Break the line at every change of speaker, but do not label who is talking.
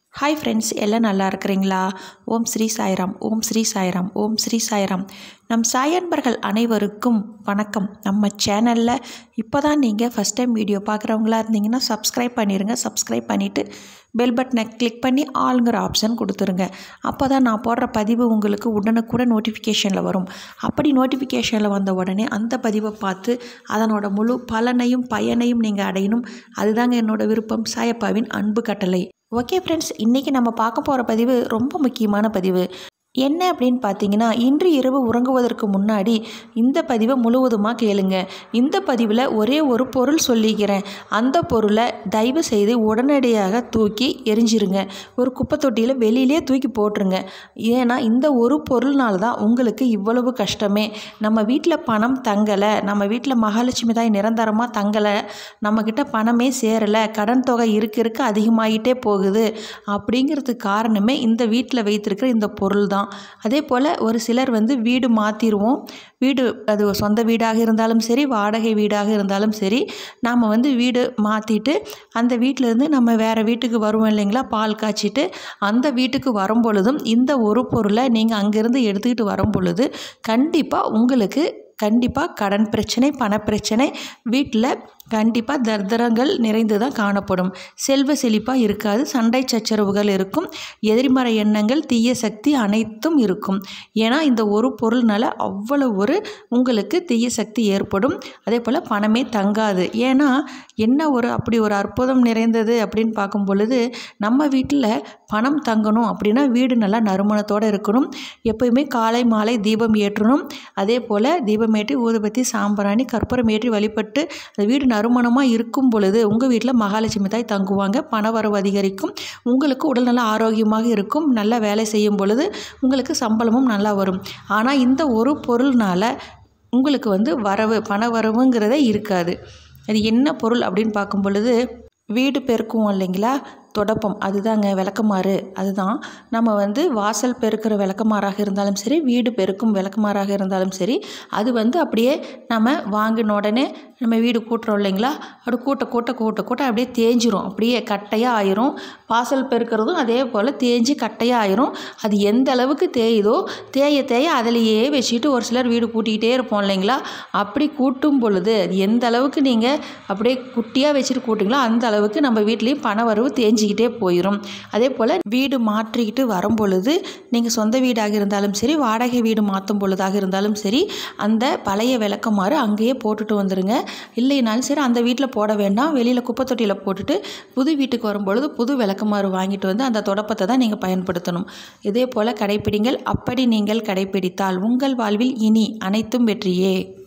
hi friends எல்லாம் நல்லா இருக்கிறீங்களா ஓம் ஸ்ரீ சாய்ராம் ஓம் ஸ்ரீ சாய்ராம் ஓம் ஸ்ரீ சாய்ராம் நம் சாயன்பர்கள் அனைவருக்கும் வணக்கம் நம்ம சேனலில் இப்போ தான் நீங்கள் ஃபஸ்ட் டைம் வீடியோ பார்க்குறவங்களா இருந்தீங்கன்னா சப்ஸ்கிரைப் பண்ணிடுங்க சப்ஸ்கிரைப் பண்ணிவிட்டு பெல் பட்டனை கிளிக் பண்ணி ஆளுங்கிற ஆப்ஷன் கொடுத்துருங்க அப்போ தான் நான் போடுற பதிவு உங்களுக்கு உடனுக்குடன் நோட்டிஃபிகேஷனில் வரும் அப்படி நோட்டிஃபிகேஷனில் வந்த உடனே அந்த பதிவை பார்த்து அதனோட முழு பலனையும் பயனையும் நீங்கள் அடையணும் அதுதாங்க என்னோட விருப்பம் சாயப்பாவின் அன்பு கட்டளை ஓகே ஃப்ரெண்ட்ஸ் இன்றைக்கி நம்ம பார்க்க போகிற பதிவு ரொம்ப முக்கியமான பதிவு என்ன அப்படின்னு பார்த்தீங்கன்னா இன்று இரவு உறங்குவதற்கு முன்னாடி இந்த பதிவை முழுவதுமாக கேளுங்க இந்த பதிவில் ஒரே ஒரு பொருள் சொல்லிக்கிறேன் அந்த பொருளை தயவு செய்து உடனடியாக தூக்கி எரிஞ்சிருங்க ஒரு குப்பை தொட்டியில் வெளியிலே தூக்கி போட்டுருங்க ஏன்னா இந்த ஒரு பொருள்னால தான் உங்களுக்கு இவ்வளவு கஷ்டமே நம்ம வீட்டில் பணம் தங்கலை நம்ம வீட்டில் மகாலட்சுமி தாய் நிரந்தரமாக தங்கலை நம்மக்கிட்ட பணமே சேரலை கடன் தொகை இருக்க இருக்க அதிகமாகிட்டே போகுது அப்படிங்கிறதுக்கு காரணமே இந்த வீட்டில் வைத்திருக்கிற இந்த பொருள் தான் அதே போல் ஒரு சிலர் வந்து வீடு மாற்றிடுவோம் வீடு அது சொந்த வீடாக இருந்தாலும் சரி வாடகை வீடாக இருந்தாலும் சரி நாம் வந்து வீடு மாற்றிட்டு அந்த வீட்டிலேருந்து நம்ம வேறு வீட்டுக்கு வருவோம் இல்லைங்களா பால் காய்ச்சிட்டு அந்த வீட்டுக்கு வரும் பொழுதும் இந்த ஒரு பொருளை நீங்கள் அங்கேருந்து எடுத்துக்கிட்டு வரும் பொழுது கண்டிப்பாக உங்களுக்கு கண்டிப்பாக கடன் பிரச்சனை பணப்பிரச்சனை வீட்டில் கண்டிப்பாக தர்தரங்கள் நிறைந்து தான் காணப்படும் செல்வ செழிப்பாக இருக்காது சண்டை சச்சரவுகள் இருக்கும் எதிர்மறை எண்ணங்கள் தீய சக்தி அனைத்தும் இருக்கும் ஏன்னா இந்த ஒரு பொருள்னால அவ்வளோ ஒரு உங்களுக்கு தீய சக்தி ஏற்படும் அதே போல் பணமே தங்காது ஏன்னா என்ன ஒரு அப்படி ஒரு அற்புதம் நிறைந்தது அப்படின்னு பார்க்கும் பொழுது நம்ம வீட்டில் பணம் தங்கணும் அப்படின்னா வீடு நல்லா நறுமணத்தோடு இருக்கணும் எப்பயுமே காலை மாலை தீபம் ஏற்றணும் அதே போல் தீபம் ஏற்றி ஊதுபத்தி சாம்பிராணி கற்பூரம் ஏற்றி வழிபட்டு அந்த வீடு நறுமணமாக இருக்கும் பொழுது உங்கள் வீட்டில் மகாலட்சுமி தாய் தங்குவாங்க பணவரவு அதிகரிக்கும் உங்களுக்கு உடல் நல்லா ஆரோக்கியமாக இருக்கும் நல்லா வேலை செய்யும் பொழுது உங்களுக்கு சம்பளமும் நல்லா வரும் ஆனால் இந்த ஒரு பொருள்னால் உங்களுக்கு வந்து வரவு பண வரவுங்கிறதே இருக்காது அது என்ன பொருள் அப்படின்னு பார்க்கும் பொழுது வீடு பெருக்குவோம் இல்லைங்களா தொடப்பம் அதுதாங்க விளக்கமாறு அதுதான் நம்ம வந்து வாசல் பெருக்கிற விளக்கமாறாக இருந்தாலும் சரி வீடு பெருக்கும் விளக்கமாறாக இருந்தாலும் சரி அது வந்து அப்படியே நம்ம வாங்கின உடனே நம்ம வீடு கூட்டுறோம் இல்லைங்களா அப்படி கூட்ட கூட்ட கூட்ட கூட்ட அப்படியே தேஞ்சிரும் அப்படியே கட்டையாக ஆயிரும் வாசல் பெருக்கிறதும் அதே போல் தேஞ்சு கட்டையாக ஆயிரும் அது எந்த அளவுக்கு தேயுதோ தேய தேய அதிலேயே வச்சுட்டு ஒரு சிலர் வீடு கூட்டிக்கிட்டே இருப்போம் இல்லைங்களா அப்படி கூட்டும் பொழுது அது எந்த அளவுக்கு நீங்கள் அப்படியே குட்டியாக வச்சுட்டு கூட்டிங்களோ அந்த அளவுக்கு நம்ம வீட்லேயும் பண வரவு தேஞ்சு தெரிஞ்சிக்கிட்டே போயிடும் அதே போல் வீடு மாற்றிக்கிட்டு வரும் பொழுது நீங்கள் சொந்த வீடாக இருந்தாலும் சரி வாடகை வீடு மாற்றும் பொழுதாக இருந்தாலும் சரி அந்த பழைய விளக்கமாறு அங்கேயே போட்டுட்டு வந்துடுங்க இல்லைனாலும் சரி அந்த வீட்டில் போட வேண்டாம் வெளியில் குப்பை தொட்டியில் போட்டுட்டு புது வீட்டுக்கு வரும்பொழுது புது விளக்கமாறு வாங்கிட்டு வந்து அந்த தொடப்பத்தை தான் நீங்கள் பயன்படுத்தணும் இதே போல் கடைப்பிடிங்கள் அப்படி நீங்கள் கடைப்பிடித்தால் உங்கள் வாழ்வில் இனி அனைத்தும் வெற்றியே